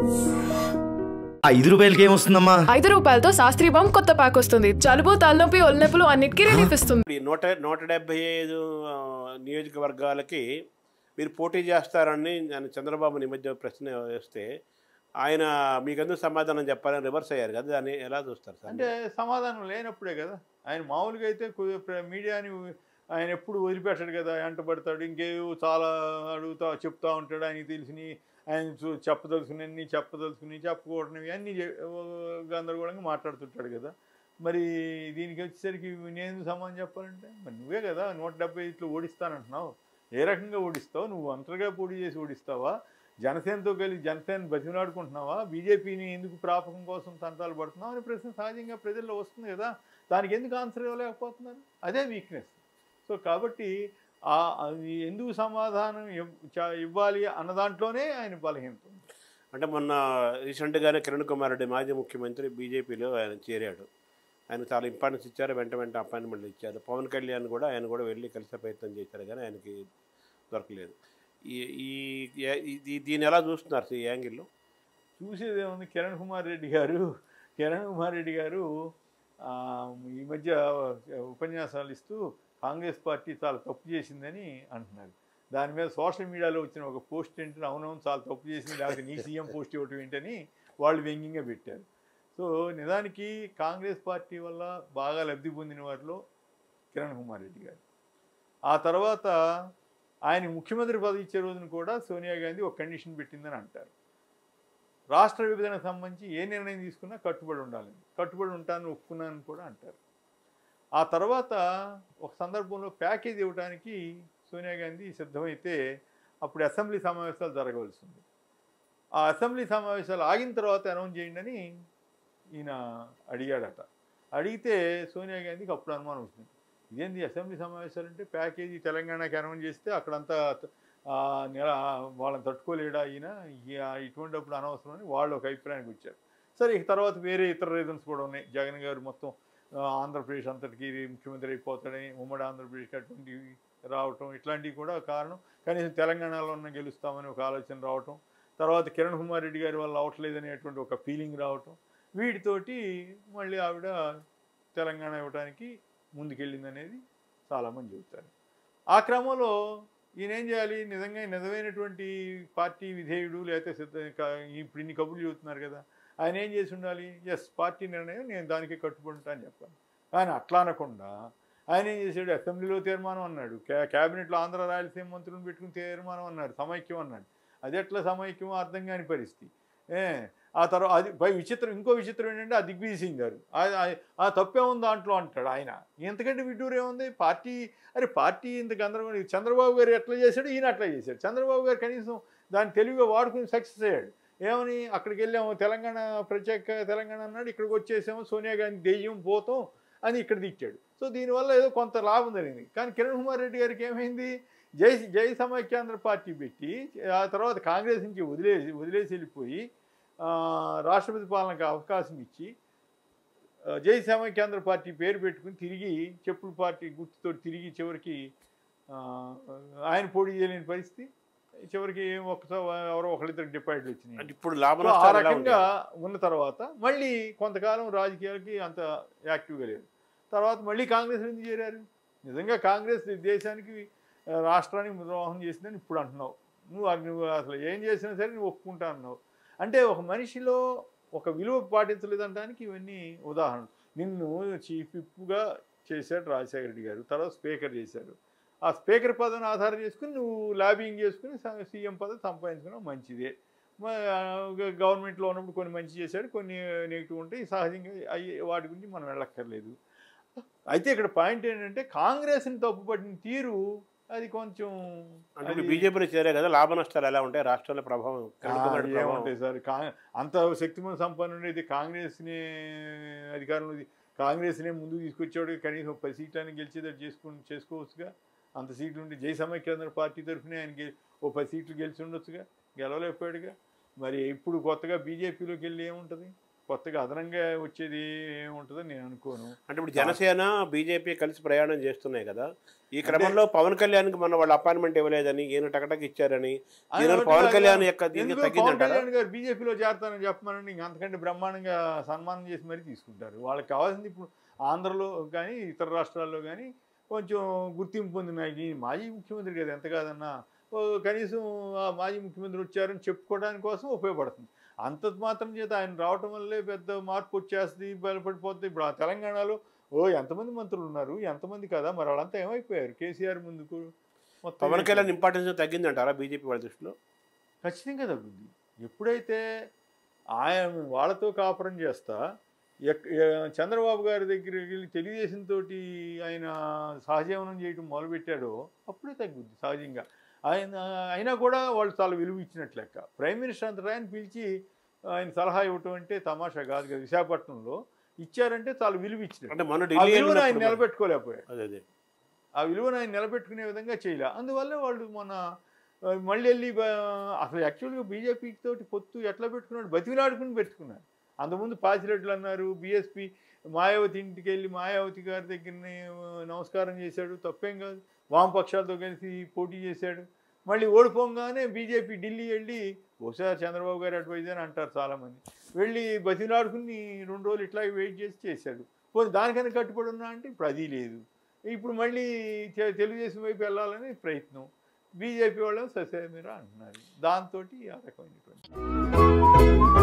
ఆ ఐదు రూపాయలకి ఏమొస్తుందమ్మా ఐదు రూపాయలతో శాస్త్రీ బాంబ్ కొత్త ప్యాక్ వస్తుంది జలుబు తలనొప్పి ఒళ్ళనొప్పులు అన్నిటికీ రిలీఫ్ ఇస్తుంది ఇప్పుడు ఈ నూట నూట డెబ్బై ఐదు ఆ, నియోజకవర్గాలకి మీరు పోటీ చేస్తారని నేను చంద్రబాబు ఈ మధ్య ప్రశ్న వేస్తే ఆయన మీకెందుకు సమాధానం చెప్పాలని రివర్స్ అయ్యారు కదా దాన్ని ఎలా చూస్తారు సార్ అంటే సమాధానం లేనప్పుడే కదా ఆయన మామూలుగా అయితే కొద్దిగా ప్ర- మీడియాని ఆయన ఎప్పుడు వదిలిపెట్టాడు కదా వెంటబడతాడు ఇంకేవో చాలా అడుగుతా చెప్తా ఉంటాడు ఆయనకి తెలిసినవి ఆయన చూ- చెప్పదలుచుకుని చెప్పదలుచుకుని చెప్పుకోవటం అన్నీ చె- ఓ గందరగోళంగా మాట్లాడుతుంటాడు కదా మరి దీనికి వచ్చేసరికి నేను సమాధానం చెప్పాలంటే మరి నువ్వే కదా నూట డెబ్బై ఐదులో ఓడిస్తానంటున్నావు ఏ రకంగా ఓడిస్తావు నువ్వు ఒంటరిగా పోటీ చేసి ఓడిస్తావా జనసేనతో కలిసి జనసేన బతిమలాడుకుంటున్నావా బీజేపీని ఎందుకు ప్రాపకం కోసం తంటాలు పడుతున్నావు అనే ప్రశ్న సహజంగా ప్రజల్లో వస్తుంది కదా దానికి ఎందుకు ఆన్సర్ ఇవ్వలేకపోతున్నారు అదే వీక్నెస్ సో కాబట్టి ఆ అది ఎందుకు సమాధానం ఇవ్- చ- ఇవ్వాలి అన్న దాంట్లోనే ఆయన బలహీనత ఉంది అంటే మొన్న రీసెంట్గానే కిరణ్ కుమార్ రెడ్డి మాజీ ముఖ్యమంత్రి బీజేపీలో ఆయన చేరాడు ఆయన చాలా ఇంపార్టెన్స్ ఇచ్చారు వెంట వెంట అపాయింట్మెంట్ ఇచ్చారు పవన్ కళ్యాణ్ కూడా ఆయన కూడా వెళ్ళి కలిసే ప్రయత్నం చేశారు కానీ ఆయనకి దొరకలేదు ఈ ఈ ఈ- దీన్ని ఎలా చూస్తున్నారు సార్ ఈ యాంగిల్లో చూసేది ఏముంది కిరణ్ కుమార్ రెడ్డి గారు కిరణ్ కుమార్ రెడ్డి గారు ఆ, ఈ మధ్య ఉపన్యాసాలు ఇస్తూ కాంగ్రెస్ పార్టీ చాలా తప్పు చేసిందని అంటున్నారు దాని మీద సోషల్ మీడియాలో వచ్చిన ఒక పోస్ట్ ఏంటంటే అవునవును చాలా తప్పు చేసింది లేకపోతే నీ సీఎం పోస్ట్ ఇవ్వటం ఏంటని వాళ్ళు వ్యంగ్యంగా పెట్టారు సో నిజానికి కాంగ్రెస్ పార్టీ వల్ల బాగా లబ్ధి పొందిన వారిలో కిరణ్ కుమార్ రెడ్డి గారు ఆ తర్వాత ఆయన ముఖ్యమంత్రి పదవి ఇచ్చే రోజున కూడా సోనియా గాంధీ ఒక కండిషన్ పెట్టిందని అంటారు రాష్ట్ర విభజనకు సంబంధించి ఏ నిర్ణయం తీసుకున్నా కట్టుబడి ఉండాలి కట్టుబడి ఉంటానని ఒప్పుకున్నానని కూడా అంటారు ఆ తర్వాత ఒక సందర్భంలో ప్యాకేజ్ ఇవ్వడానికి సోనియా గాంధీ సిద్ధమైతే అప్పుడు అసెంబ్లీ సమావేశాలు జరగవలసి ఉంది ఆ అసెంబ్లీ సమావేశాలు ఆగిన తర్వాత అనౌన్స్ చేయండి అని ఈయన అడిగాడట అడిగితే సోనియా గాంధీకి అప్పుడు అనుమానం వచ్చింది ఇదేంది అసెంబ్లీ సమావేశాలు అంటే ప్యాకేజీ తెలంగాణకి అనౌన్స్ చేస్తే అక్కడంతా ఆ, నెల వాళ్ళని తట్టుకోలేడా ఈయన ఈ- ఆ, ఇటువంటిప్పుడు అనవసరం అని వాళ్ళు ఒక అభిప్రాయానికి వచ్చారు సరే ఇక తర్వాత వేరే ఇతర రీజన్స్ కూడా ఉన్నాయి జగన్ గారు మొత్తం ఆ, ఆంధ్రప్రదేశ్ అంతటికి ముఖ్యమంత్రి అయిపోతాడని ఉమ్మడి ఆంధ్రప్రదేశ్కి అటువంటివి రావటం ఇట్లాంటివి కూడా కారణం కనీసం తెలంగాణలో ఉన్న గెలుస్తామని ఒక ఆలోచన రావటం తర్వాత కిరణ్ కుమార్ రెడ్డి గారి వల్ల అవట్లేదనేటువంటి ఒక ఫీలింగ్ రావటం వీటితోటి మళ్ళీ ఆవిడ తెలంగాణ ఇవ్వడానికి ముందుకెళ్ళిందనేది చాలామంది చెబుతారు ఆ క్రమంలో ఈయన ఏం చేయాలి నిజంగా నిజమైనటువంటి పార్టీ విధేయుడు లేకపోతే సిద్ధ క- ఇప్పుడు ఇన్ని కబుర్లు చెబుతున్నారు కదా ఆయన ఏం చేసి ఉండాలి ఎస్ పార్టీ నిర్ణయం నేను దానికి కట్టుబడి ఉంటా అని చెప్పాలి కానీ అట్లా అనకుండా ఆయన ఏం చేశాడు అసెంబ్లీలో తీర్మానం అన్నాడు క్యా క్యాబినెట్లో ఆంధ్ర రాయలసీమ మంత్రులను పెట్టుకుని తీర్మానం అన్నాడు సమైక్యం అన్నాడు అది ఎట్లా సమైక్యం అర్థం కాని పరిస్థితి ఏ ఆ తర్వాత అది పై విచిత్రం ఇంకో విచిత్రం ఏంటంటే ఆ దిగ్విజయ్ సింగ్ గారు ఆ- ఆ- ఆ తప్పే ఉంది దాంట్లో అంటాడు ఆయన ఎంతకంటే విడ్డూరు ఏముంది పార్టీ అరే పార్టీ ఇంత గందరగోళం చంద్రబాబు గారు ఎట్లా చేశాడు ఈయన అట్లా చేశాడు చంద్రబాబు గారు కనీసం దాన్ని తెలివిగా వాడుకుని సక్సెస్ అయ్యాడు ఏమని అక్కడికి వెళ్ళాము తెలంగాణ ప్రత్యేక తెలంగాణ అన్నాడు ఇక్కడికి వచ్చేసాము సోనియా గాంధీ దెయ్యం పోతాం అని ఇక్కడ దిచ్చాడు సో దీనివల్ల ఏదో కొంత లాభం జరిగింది కానీ కిరణ్ కుమార్ రెడ్డి గారికి ఏమైంది జై జై సమైక్యాంధ్ర పార్టీ పెట్టి ఆ తర్వాత కాంగ్రెస్ నుంచి వదిలేసి వదిలేసి వెళ్ళిపోయి ఆ, రాష్ట్రపతి పాలనకు అవకాశం ఇచ్చి ఆ, జై సమైక్యాంధ్ర పార్టీ పేరు పెట్టుకుని తిరిగి చెప్పుల పార్టీ గుర్తుతో తిరిగి చివరికి ఆ, ఆయన పోటీ చేయలేని పరిస్థితి చివరికి ఒకసారి ఎవరో ఒకరిద్దరికి డిపాజిట్లు వచ్చినాయి అంటే ఇప్పుడు లాభ సో ఆ నష్టాలు ఎలా రకంగా ఉంటాయి? ఉన్న తర్వాత మళ్ళీ కొంతకాలం రాజకీయాలకి అంత యాక్టివ్గా లేరు తర్వాత మళ్ళీ కాంగ్రెస్ నుంచి చేరారు నిజంగా కాంగ్రెస్ ఈ దేశానికి ఆ, రాష్ట్రానికి ద్రోహం చేసిందని ఇప్పుడు అంటున్నావు నువ్వు అది నువ్వు అసలు ఏం చేసినా సరే నువ్వు ఒప్పుకుంటా అన్నావు అంటే ఒక మనిషిలో ఒక విలువ పాటించలేదనడానికి ఇవన్నీ ఉదాహరణ నిన్ను చీఫ్ విప్గా చేశాడు రాజశేఖర రెడ్డి గారు తర్వాత స్పీకర్ చేశారు ఆ స్పీకర్ పదవిని ఆధారం చేసుకుని నువ్వు లాబింగ్ చేసుకుని స- సీఎం పదవి సంపాదించుకున్నావు మంచిదే మ- ఆ, గ- గవర్నమెంట్లో ఉన్నప్పుడు కొన్ని మంచి చేశాడు కొన్ని నెగిటివ్ ఉంటాయి సహజంగా అయ్యి వాటి గురించి మనం వెళ్ళక్కర్లేదు అయితే ఇక్కడ పాయింట్ ఏంటంటే కాంగ్రెస్ని తప్పుపట్టిన తీరు అది కొంచెం అంటే ఇప్పుడు అది- బీజేపీలో చేరే కదా లాభ నష్టాలు ఎలా ఉంటాయి రాష్ట్రంలో ప్రభావం కిరణ్ కుమార్ రెడ్డి ప్రభావం ఏముంటాయి సార్ కా అంత శక్తిమంత సంపన్నుడు అయితే కాంగ్రెస్ని అధికారంలో కాంగ్రెస్నే ముందుకు తీసుకొచ్చాడు కనీసం పది సీట్లని గెలిచేటట్టు చేసుకుని చేసుకోవచ్చుగా అంత సీట్లు ఉంటే జై సమైక్యాంధ్ర పార్టీ తరఫునే ఆయన గె- ఓ పది సీట్లు గెలిచి ఉండొచ్చుగా గెలవలేకపోయాడుగా మరి ఇప్పుడు కొత్తగా బీజేపీలోకి వెళ్ళి ఏముంటుంది కొత్తగా అదనంగా వచ్చేది ఏముంటుందో నేను అనుకోను అంటే ఇప్పుడు జనసేన బీజేపీ కలిసి ప్రయాణం చేస్తున్నాయి కదా ఈ క్రమంలో పవన్ కళ్యాణ్కి మన వాళ్ళు అపాయింట్మెంట్ ఇవ్వలేదని ఈయన టకటక్ ఇచ్చారని ఆయన ఈయన ఒకటి పవన్ కాదు, కళ్యాణ్ యొక్క దీనికి ఎందుకో పవన్ తగ్గిందంటారా కళ్యాణ్ గారు బీజేపీలో చేరతానని చెప్పమనండి ఇంక అంతకంటే బ్రహ్మాండంగా సన్మానం చేసి మరీ తీసుకుంటారు వాళ్ళకి కావాల్సింది ఇప్పుడు ఆంధ్రలో కానీ ఇతర రాష్ట్రాల్లో కానీ కొంచెం గుర్తింపు పొందిన ఈ మాజీ ముఖ్యమంత్రి కదా ఎంత కాదన్నా ఓ కనీసం ఆ మాజీ ముఖ్యమంత్రి వచ్చారని చెప్పుకోవడానికి కోసం ఉపయోగపడుతుంది అంత మాత్రం చేత ఆయన రావటం వల్లే పెద్ద మార్పు వచ్చేస్తుంది బలపడిపోతుంది ఇప్పుడు ఆ తెలంగాణలో ఓ ఎంతమంది మంత్రులు ఉన్నారు ఎంతమంది కదా మరి వాళ్ళంతా ఏమైపోయారు కేసీఆర్ ముందుకు మొత్తం పవన్ కళ్యాణ్ ఇంపార్టెన్స్ తగ్గిందంటారా బీజేపీ వాళ్ళ దృష్టిలో ఖచ్చితంగా తగ్గుద్ది ఎప్పుడైతే ఆయన వాళ్ళతో కాపురం చేస్తా ఎక్- ఎ- చంద్రబాబు గారి దగ్గరికి వెళ్ళి తెలుగుదేశం తోటి ఆయన సహజీవనం చేయడం మొదలుపెట్టాడో అప్పుడే తగ్గుద్ది సహజంగా ఆయన అయినా కూడా వాళ్ళు చాలా విలువ ఇచ్చినట్లు లెక్క ప్రైమ్ మినిస్టర్ అంతటా ఆయన పిలిచి ఆయన సలహా ఇవ్వటం అంటే తమాషా కాదు కదా విశాఖపట్నంలో ఇచ్చారంటే చాలా విలువ ఇచ్చినట్టు అంటే మన ఆ ఢిల్లీ విలువను ఆయన వెళ్ళినప్పుడు- నిలబెట్టుకోలేకపోయారు అదే అదే ఆ విలువను ఆయన నిలబెట్టుకునే విధంగా చేయలే అందువల్ల వాళ్ళు మన ఆ, మళ్ళీ వెళ్ళి బా- అసలు యాక్చువల్గా బీజేపీ తోటి పొత్తు ఎట్లా పెట్టుకున్నాడు బతిలాడుకుని పెట్టుకున్నాడు అంతకుముందు పాచిరెడ్లు అన్నారు బీఎస్పీ మాయావతి ఇంటికి వెళ్ళి మాయావతి గారి దగ్గరనే ఆ, నమస్కారం చేశాడు తప్పేం కాదు వామపక్షాలతో కలిసి పోటీ చేశాడు మళ్ళీ ఓడిపోగానే బీజేపీ ఢిల్లీ వెళ్ళి ఒకసారి చంద్రబాబు గారు అటువైతే అని అంటారు చాలామంది వెళ్ళి బతిలాడుకుని రెండు రోజులు ఇట్లా వెయిట్ చేసి చేశాడు పోనీ దానికన్నా కట్టుబడి ఉన్నా అంటే ఇప్పుడు అది లేదు ఇప్పుడు మళ్ళీ తె- తెలుగుదేశం వైపు వెళ్ళాలని ప్రయత్నం బీజేపీ వాళ్ళు ససేమిరా అంటున్నారు దాంతో ఆ రకమైనటువంటి